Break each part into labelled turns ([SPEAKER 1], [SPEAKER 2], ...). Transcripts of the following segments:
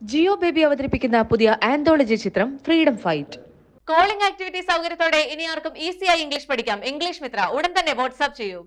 [SPEAKER 1] Jio baby അവതരിപ്പിക്കുന്ന പുതിയ anthology ചിത്രം ഫ്രീഡം ഫൈറ്റ്
[SPEAKER 2] കോളിംഗ് ആക്ടിവിറ്റി സൗകര്യത്തോടെ ഇനി ആർക്കും ഈസിയായി ഇംഗ്ലീഷ് പഠിക്കാം ഇംഗ്ലീഷ് മിത്ര ഉടൻ തന്നെ വാട്സ്ആപ്പ് ചെയ്യൂ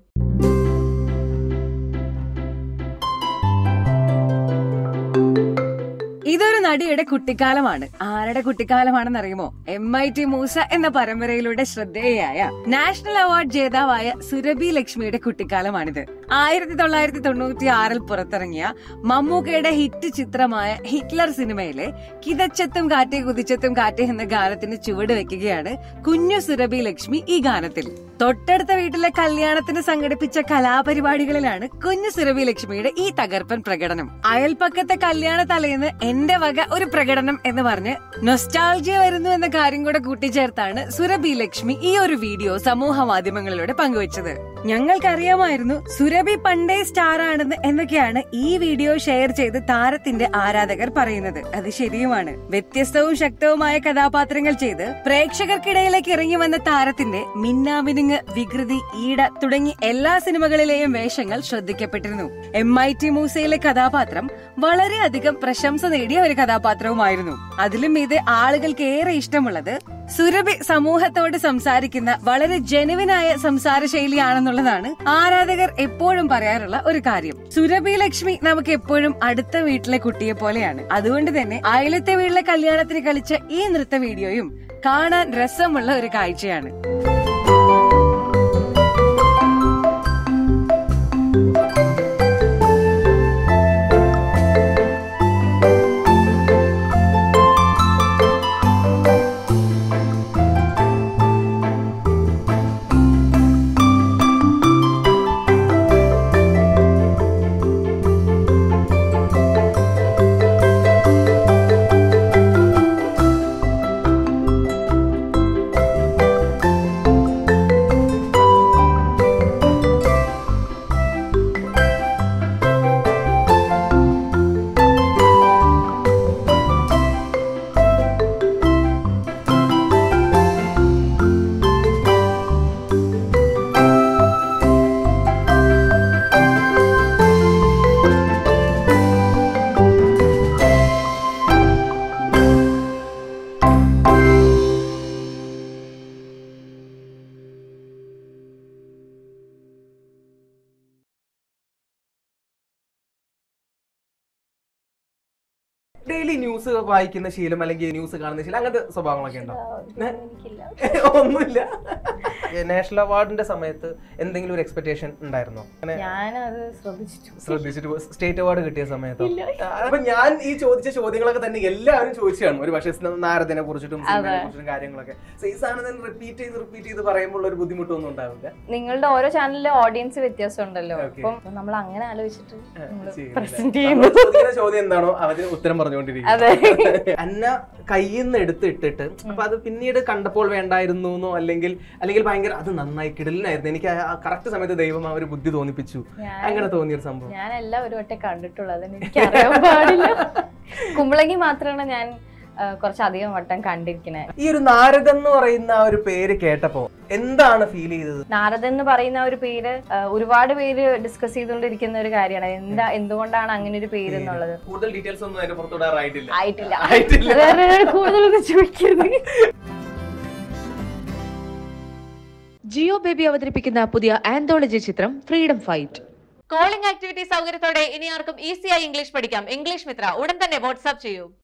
[SPEAKER 3] ഇതൊരു നടിയുടെ കുട്ടിക്കാലമാണ് ആരുടെ കുട്ടിക്കാലമാണെന്ന് അറിയുമോ എം ഐ ടി മൂസ എന്ന പരമ്പരയിലൂടെ ശ്രദ്ധേയയായ നാഷണൽ അവാർഡ് ജേതാവായ സുരഭി ലക്ഷ്മിയുടെ കുട്ടിക്കാലമാണിത് ആയിരത്തി തൊള്ളായിരത്തി തൊണ്ണൂറ്റി ആറിൽ പുറത്തിറങ്ങിയ മമ്മൂക്കയുടെ ഹിറ്റ് ചിത്രമായ ഹിറ്റ്ലർ സിനിമയിലെ കിതച്ചത്തും കാറ്റേ കുതിച്ചത്തും കാറ്റേ എന്ന ഗാനത്തിന് ചുവട് വെക്കുകയാണ് കുഞ്ഞു സുരഭി ലക്ഷ്മി ഈ ഗാനത്തിൽ തൊട്ടടുത്ത വീട്ടിലെ കല്യാണത്തിന് സംഘടിപ്പിച്ച കലാപരിപാടികളിലാണ് കുഞ്ഞു സുരഭി ലക്ഷ്മിയുടെ ഈ തകർപ്പൻ പ്രകടനം അയൽപ്പക്കത്തെ കല്യാണ തലേന്ന് എന്റെ വക ഒരു പ്രകടനം എന്ന് പറഞ്ഞ് നൊസ്റ്റാൾജിയ വരുന്നു എന്ന കാര്യം കൂടെ കൂട്ടിച്ചേർത്താണ് സുരഭി ലക്ഷ്മി ഈ ഒരു വീഡിയോ സമൂഹ മാധ്യമങ്ങളിലൂടെ പങ്കുവച്ചത് ഞങ്ങൾക്കറിയാമായിരുന്നു സുരഭി പണ്ടേ സ്റ്റാർ ആണെന്ന് എന്നൊക്കെയാണ് ഈ വീഡിയോ ഷെയർ ചെയ്ത് താരത്തിന്റെ ആരാധകർ പറയുന്നത് അത് ശരിയുമാണ് വ്യത്യസ്തവും ശക്തവുമായ കഥാപാത്രങ്ങൾ ചെയ്ത് പ്രേക്ഷകർക്കിടയിലേക്ക് ഇറങ്ങി വന്ന താരത്തിന്റെ മിന്നാമിനുങ്ങ് വികൃതി ഈട തുടങ്ങി എല്ലാ സിനിമകളിലെയും വേഷങ്ങൾ ശ്രദ്ധിക്കപ്പെട്ടിരുന്നു എം ഐ ടി മൂസയിലെ കഥാപാത്രം വളരെയധികം പ്രശംസ നേടിയ ഒരു കഥാപാത്രവുമായിരുന്നു അതിലും ഇത് ആളുകൾക്ക് ഏറെ ഇഷ്ടമുള്ളത് സുരഭി സമൂഹത്തോട് സംസാരിക്കുന്ന വളരെ ജനുവിനായ സംസാര ശൈലിയാണെന്നുള്ളതാണ് ആരാധകർ എപ്പോഴും പറയാറുള്ള ഒരു കാര്യം സുരഭി ലക്ഷ്മി നമുക്ക് എപ്പോഴും അടുത്ത വീട്ടിലെ കുട്ടിയെ പോലെയാണ് അതുകൊണ്ട് തന്നെ അയലത്തെ വീട്ടിലെ കല്യാണത്തിന് കളിച്ച ഈ നൃത്ത വീഡിയോയും കാണാൻ രസമുള്ള ഒരു കാഴ്ചയാണ്
[SPEAKER 4] ഡെയിലി ന്യൂസ് വായിക്കുന്ന ശീലം അല്ലെങ്കിൽ ന്യൂസ് കാണുന്ന ശീലം അങ്ങനത്തെ സ്വഭാവങ്ങളൊക്കെ ഉണ്ടോ ഏ? ഒന്നുമില്ല നാഷണൽ അവാർഡിന്റെ സമയത്ത് എന്തെങ്കിലും ഒരു എക്സ്പെക്ടേഷൻ ഉണ്ടായിരുന്നോ അങ്ങനെ
[SPEAKER 5] ഞാനത് ശ്രദ്ധിച്ചിട്ടു
[SPEAKER 4] ശ്രദ്ധിച്ചിട്ട് സ്റ്റേറ്റ് അവാർഡ് കിട്ടിയ സമയത്തോ അപ്പൊ ഞാൻ ഈ ചോദിച്ച ചോദ്യങ്ങളൊക്കെ തന്നെ എല്ലാവരും ചോദിച്ചാണ് ഒരു പക്ഷേ നാരദിനെ കുറിച്ചിട്ടും സിനിമയെ കുറിച്ചിട്ടും കാര്യങ്ങളൊക്കെ So ഈ സാധനം തന്നെ റിപ്പീറ്റ് ചെയ്ത് റിപ്പീറ്റ് ചെയ്ത് പറയുമ്പോൾ ഒരു ബുദ്ധിമുട്ടൊന്നും ഉണ്ടാവില്ല
[SPEAKER 5] നിങ്ങളുടെ ഓരോ ചാനലിലെ ഓഡിയൻസ് വ്യത്യാസം ഉണ്ടല്ലോ
[SPEAKER 4] Okay.
[SPEAKER 5] അപ്പം നമ്മൾ അങ്ങനെ ആലോചിച്ചിട്ട് നമ്മള്
[SPEAKER 4] ചെയ്യുന്നില്ല.
[SPEAKER 5] present
[SPEAKER 4] നമ്മൾ
[SPEAKER 5] ചെയ്യുന്നു
[SPEAKER 4] ചോദിക്കുന്ന ചോദ്യം എന്താണോ അവര് ഉത്തരം പറഞ്ഞുകൊണ്ടിരിക്കും
[SPEAKER 5] അതെ
[SPEAKER 4] അന്ന കയ്യിൽ നിന്ന് എടുത്ത് ഇട്ടിട്ട് അപ്പൊ അത് പിന്നീട് കണ്ടപ്പോൾ വേണ്ടായിരുന്നു എന്നോ അല്ലെങ്കിൽ അല്ലെങ്കിൽ ഭയങ്കര അത് നന്നായി കിടലിനായിരുന്നു എനിക്ക് ആ കറക്റ്റ് സമയത്ത് ദൈവം ആ ഒരു ബുദ്ധി തോന്നിപ്പിച്ചു
[SPEAKER 5] ഞാൻ-
[SPEAKER 4] അങ്ങനെ തോന്നിയൊരു സംഭവം
[SPEAKER 5] ഞാൻ എല്ലാം ഒരു വട്ടം കണ്ടിട്ടുള്ളൂ അതിന് എനിക്ക് അറിയാൻ പാടില്ല കുമ്പളങ്ങി മാത്രമാണ് ഞാൻ ആ, കുറച്ചധികം വട്ടം കണ്ടിരിക്കണേ
[SPEAKER 4] ഈ ഒരു നാരദൻ എന്ന് പറയുന്ന ആ ഒരു പേര് കേട്ടപ്പോ എന്താണ് ഫീൽ ചെയ്തത്
[SPEAKER 5] നാരദൻ എന്ന് പറയുന്ന ഒരു പേര് ആ, ഒരുപാട് പേര് ഡിസ്കസ് ചെയ്തുകൊണ്ടിരിക്കുന്ന ഒരു കാര്യമാണ് എന്താ എന്തുകൊണ്ടാണ് അങ്ങനെ ഒരു പേര് എന്നുള്ളത്
[SPEAKER 4] കൂടുതൽ ഡീറ്റെയിൽസ് ഒന്നും അതിന്റെ പുറത്തുവിടാറായിട്ടില്ല
[SPEAKER 5] ആയിട്ടില്ല
[SPEAKER 4] ആയിട്ടില്ല.
[SPEAKER 5] വേറെ കൂടുതലൊന്നും ചോദിക്കരുത്
[SPEAKER 1] ജിയോ ബേബി അവതരിപ്പിക്കുന്ന പുതിയ ആന്തോളജി ചിത്രം ഫ്രീഡം ഫൈറ്റ്
[SPEAKER 2] കോളിംഗ് ആക്ടിവിറ്റി സൗകര്യത്തോടെ ഇനി ആർക്കും ഈസിയായി ഇംഗ്ലീഷ് പഠിക്കാം ഇംഗ്ലീഷ് മിത്ര ഉടൻ തന്നെ വാട്സ്ആപ്പ് ചെയ്യൂ